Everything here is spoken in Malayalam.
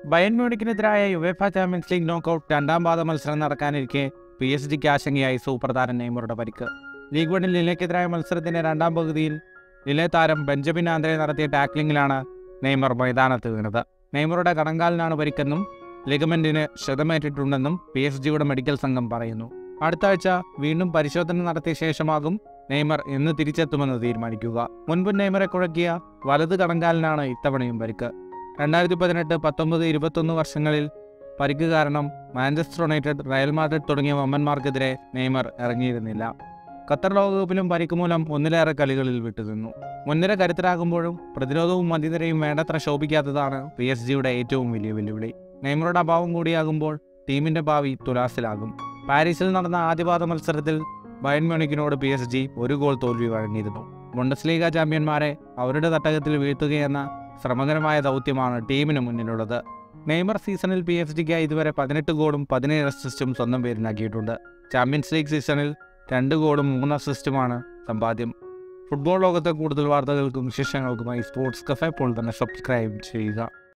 ബയൻ മ്യൂണിക്കിനെതിരായ യുവേഫ ചാമ്പ്യൻസ് ലീഗ് നോക്കൌട്ട് രണ്ടാം പാദ മത്സരം നടക്കാനിരിക്കെ പി എസ് ജിക്ക് ആശങ്കയായി സൂപ്പർ താരം നെയ്മറുടെ പരിക്ക് ലീഗ് വണ്ണിൽ ലിലയ്ക്കെതിരായ മത്സരത്തിന്റെ രണ്ടാം പകുതിയിൽ ലിലെ താരം ബെഞ്ചമിൻ ആന്ധ്രെ നടത്തിയ ടാക്ലിംഗിലാണ് നെയ്മർ മൈതാനത്ത് വീണത് നെയ്മറുടെ കടങ്കാലിനാണ് പരിക്കെന്നും ലിഗമെന്റിന് ക്ഷതമേറ്റിട്ടുണ്ടെന്നും പി എസ് ജിയുടെ മെഡിക്കൽ സംഘം പറയുന്നു അടുത്ത ആഴ്ച വീണ്ടും പരിശോധന നടത്തിയ ശേഷമാകും നെയ്മർ എന്ന് തിരിച്ചെത്തുമെന്ന് തീരുമാനിക്കുക മുൻപ് നെയ്മറെ കുഴക്കിയ വലത് കടങ്കാലിനാണ് ഇത്തവണയും പരിക്ക് രണ്ടായിരത്തി പതിനെട്ട് പത്തൊമ്പത് ഇരുപത്തൊന്ന് വർഷങ്ങളിൽ പരിക്ക് കാരണം മാഞ്ചസ്റ്റർ യുണൈറ്റഡ് റയൽ മാഡ്രിഡ് തുടങ്ങിയ വമ്പന്മാർക്കെതിരെ നെയ്മർ ഇറങ്ങിയിരുന്നില്ല ഖത്തർ ലോകകപ്പിലും പരിക്ക് മൂലം ഒന്നിലേറെ കളികളിൽ വിട്ടുനിന്നു മുൻനിര കരുത്തരാകുമ്പോഴും പ്രതിരോധവും മധ്യനിരയും വേണ്ടത്ര ശോഭിക്കാത്തതാണ് പി എസ് ജിയുടെ ഏറ്റവും വലിയ വെല്ലുവിളി നെയ്മറുടെ അഭാവം കൂടിയാകുമ്പോൾ ടീമിന്റെ ഭാവി തുലാസിലാകും പാരീസിൽ നടന്ന ആദ്യപാദ മത്സരത്തിൽ ബയൺ മ്യൂണിക്കിനോട് പി എസ് ജി ഒരു ഗോൾ തോൽവി വഴങ്ങിയിരുന്നു ബുണ്ടസ്ലീഗ ചാമ്പ്യന്മാരെ അവരുടെ തട്ടകത്തിൽ വീഴ്ത്തുകയെന്ന ശ്രമകരമായ ദൗത്യമാണ് ടീമിന് മുന്നിലുള്ളത് നെയ്മർ സീസണിൽ പി എസ് ജിക്കായി ഇതുവരെ പതിനെട്ട് ഗോളും പതിനേഴ് അസിസ്റ്റും സ്വന്തം പേരിലാക്കിയിട്ടുണ്ട് ചാമ്പ്യൻസ് ലീഗ് സീസണിൽ രണ്ട് ഗോളും മൂന്ന് അസിസ്റ്റുമാണ് സമ്പാദ്യം ഫുട്ബോൾ ലോകത്തെ കൂടുതൽ വാർത്തകൾക്കും വിശേഷങ്ങൾക്കുമായി സ്പോർട്സ് കഫേ ഇപ്പോൾ തന്നെ സബ്സ്ക്രൈബ് ചെയ്യുക